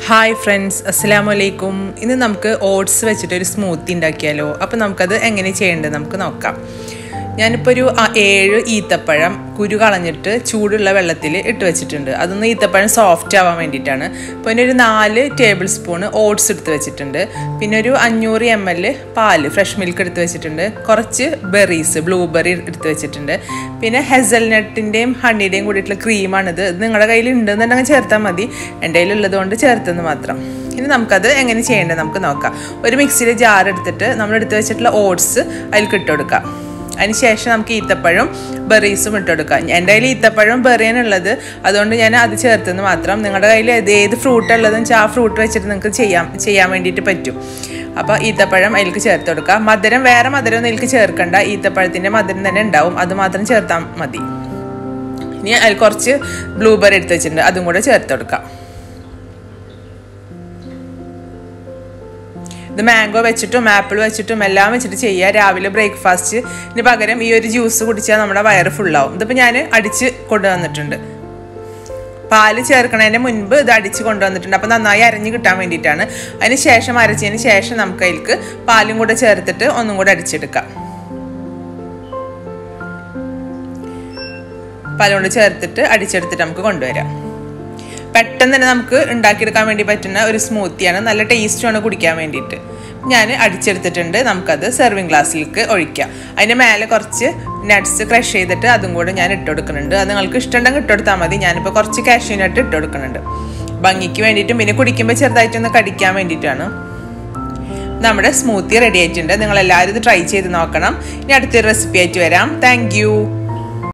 hi friends അസ്സലാമു അലൈക്കും ഇന്ന് നമുക്ക് ഓട്സ് വെച്ചിട്ട് ഒരു സ്മൂത്തി ഉണ്ടാക്കിയാലോ അപ്പോൾ നമുക്കത് എങ്ങനെ ചെയ്യേണ്ടത് നമുക്ക് നോക്കാം ഞാനിപ്പോൾ ഒരു ആ, ഏഴ് ഈത്തപ്പഴം കുരു കളഞ്ഞിട്ട് ചൂടുള്ള വെള്ളത്തിൽ ഇട്ട് വെച്ചിട്ടുണ്ട് അതൊന്ന് ഈത്തപ്പഴം സോഫ്റ്റ് ആവാൻ വേണ്ടിയിട്ടാണ് പിന്നെ ഒരു നാല് ടേബിൾ സ്പൂൺ ഓട്സ് എടുത്ത് വെച്ചിട്ടുണ്ട് പിന്നെ ഒരു അഞ്ഞൂറ് എം എൽ പാല് ഫ്രഷ് മിൽക്ക് എടുത്ത് വെച്ചിട്ടുണ്ട് കുറച്ച് ബെറീസ് ബ്ലൂബെറി എടുത്ത് വെച്ചിട്ടുണ്ട് പിന്നെ ഹെസൽനട്ടിൻ്റെയും ഹണിയുടെയും കൂടിയിട്ടുള്ള ക്രീമാണിത് ഇത് നിങ്ങളുടെ കയ്യിൽ ഉണ്ടെന്നുണ്ടെങ്കിൽ ചേർത്താൽ മതി എൻ്റെ കയ്യിലുള്ളത് കൊണ്ട് ചേർത്തെന്ന് മാത്രം ഇനി നമുക്കത് എങ്ങനെ ചെയ്യേണ്ടത് നമുക്ക് നോക്കാം ഒരു മിക്സിയിൽ ജാർ എടുത്തിട്ട് നമ്മൾ എടുത്ത് വെച്ചിട്ടുള്ള ഓട്സ് അതിൽ ഇട്ട് കൊടുക്കാം അതിന് ശേഷം നമുക്ക് ഈത്തപ്പഴം ബെറീസും ഇട്ട് കൊടുക്കാം എൻ്റെ കയ്യിൽ ഈത്തപ്പഴം ബെറിയാനുള്ളത് അതുകൊണ്ട് ഞാൻ അത് ചേർത്തെന്ന് മാത്രം നിങ്ങളുടെ കയ്യിൽ ഏത് ഏത് ഫ്രൂട്ട് ഉള്ളതെന്ന് വെച്ചാൽ ആ ഫ്രൂട്ട് വെച്ചിട്ട് നിങ്ങൾക്ക് ചെയ്യാം ചെയ്യാൻ വേണ്ടിയിട്ട് പറ്റും അപ്പോൾ ഈത്തപ്പഴം അതിലേക്ക് ചേർത്ത് കൊടുക്കുക മധുരം വേറെ മധുരം ഒന്നും ഇതിലേക്ക് ചേർക്കണ്ട ഈത്തപ്പഴത്തിൻ്റെ മധുരം തന്നെ ഉണ്ടാവും അത് മാത്രം ചേർത്താൽ മതി ഇനി അതിൽ കുറച്ച് ബ്ലൂബെറി എടുത്ത് വെച്ചിട്ടുണ്ട് അതും കൂടെ ചേർത്ത് കൊടുക്കാം ഇത് മാംഗോ വെച്ചിട്ടും ആപ്പിൾ വെച്ചിട്ടും എല്ലാം വെച്ചിട്ട് ചെയ്യുക രാവിലെ ബ്രേക്ക്ഫാസ്റ്റ് ഇതിന് പകരം ഈ ഒരു ജ്യൂസ് കുടിച്ചാൽ നമ്മുടെ വയറ് ഫുള്ളാവും ഇതിപ്പോൾ ഞാൻ അടിച്ച് കൊണ്ടുവന്നിട്ടുണ്ട് പാല് ചേർക്കണതിന് മുൻപ് ഇത് അടിച്ച് കൊണ്ടുവന്നിട്ടുണ്ട് അപ്പോൾ നന്നായി അരഞ്ഞ് കിട്ടാൻ വേണ്ടിയിട്ടാണ് അതിന് ശേഷം അരച്ചതിന് ശേഷം നമുക്ക് അതിലേക്ക് പാലും കൂടെ ചേർത്തിട്ട് ഒന്നും കൂടെ അടിച്ചെടുക്കാം പാലും കൂടെ ചേർത്തിട്ട് അടിച്ചെടുത്തിട്ട് നമുക്ക് കൊണ്ടുവരാം പെട്ടെന്ന് തന്നെ നമുക്ക് ഉണ്ടാക്കിയെടുക്കാൻ വേണ്ടി പറ്റുന്ന ഒരു സ്മൂത്തിയാണ് നല്ല ടേസ്റ്റുമാണ് കുടിക്കാൻ വേണ്ടിയിട്ട് ഞാൻ അടിച്ചെടുത്തിട്ടുണ്ട് നമുക്കത് സെർവിങ് ഗ്ലാസ്സിലേക്ക് ഒഴിക്കാം അതിൻ്റെ മേലെ കുറച്ച് നട്ട്സ് ക്രഷ് ചെയ്തിട്ട് അതും കൂടെ ഞാൻ ഇട്ട് കൊടുക്കുന്നുണ്ട് അത് നിങ്ങൾക്ക് ഇഷ്ടമുണ്ടെങ്കിൽ ഇട്ട് കൊടുത്താൽ മതി ഞാനിപ്പോൾ കുറച്ച് കാഷ്യൂ നട്ട് ഇട്ട് കൊടുക്കുന്നുണ്ട് ഭംഗിക്ക് വേണ്ടിയിട്ടും പിന്നെ കുടിക്കുമ്പോൾ ചെറുതായിട്ടൊന്ന് കടിക്കാൻ വേണ്ടിയിട്ടാണ് നമ്മുടെ സ്മൂത്തി റെഡി ആയിട്ടുണ്ട് നിങ്ങൾ എല്ലാവരും ഇത് ട്രൈ ചെയ്ത് നോക്കണം ഇനി അടുത്തൊരു റെസിപ്പി ആയിട്ട് വരാം താങ്ക്